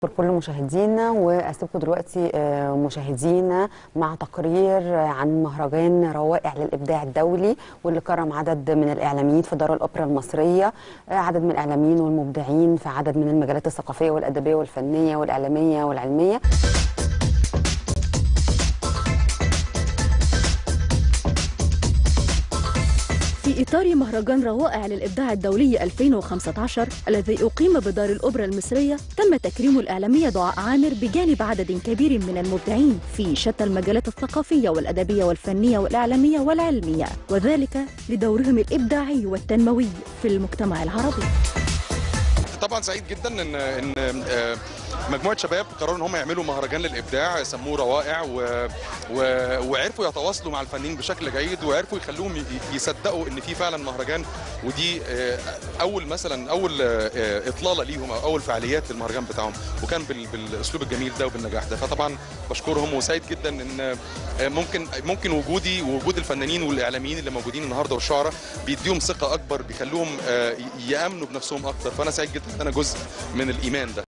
كل مشاهدينا واسيبكم دلوقتي آه، مشاهدينا مع تقرير عن مهرجان روائع للابداع الدولي واللي كرم عدد من الاعلاميين في دار الاوبرا المصريه آه، عدد من الاعلاميين والمبدعين في عدد من المجالات الثقافيه والادبيه والفنيه والاعلاميه والعلميه في إطار مهرجان روائع للإبداع الدولي 2015 الذي أقيم بدار الأوبرا المصرية تم تكريم الإعلامية دعاء عامر بجانب عدد كبير من المبدعين في شتى المجالات الثقافية والأدبية والفنية والإعلامية والعلمية وذلك لدورهم الإبداعي والتنموي في المجتمع العربي طبعا سعيد جدا ان ان آه، مجموعه شباب قرروا ان هم يعملوا مهرجان للابداع سموه روائع و... و... وعرفوا يتواصلوا مع الفنانين بشكل جيد وعرفوا يخلوهم ي- يصدقوا ان في فعلا مهرجان ودي آه، اول مثلا اول آه، اطلاله ليهم او اول فعاليات للمهرجان بتاعهم وكان بال... بالاسلوب الجميل ده وبالنجاح ده فطبعا بشكرهم وسعيد جدا ان آه، ممكن ممكن وجودي ووجود الفنانين والاعلاميين اللي موجودين النهارده والشعراء بيديهم ثقه اكبر بيخلوهم آه، يامنوا بنفسهم اكتر فانا سعيد جدا ان انا جزء من الايمان ده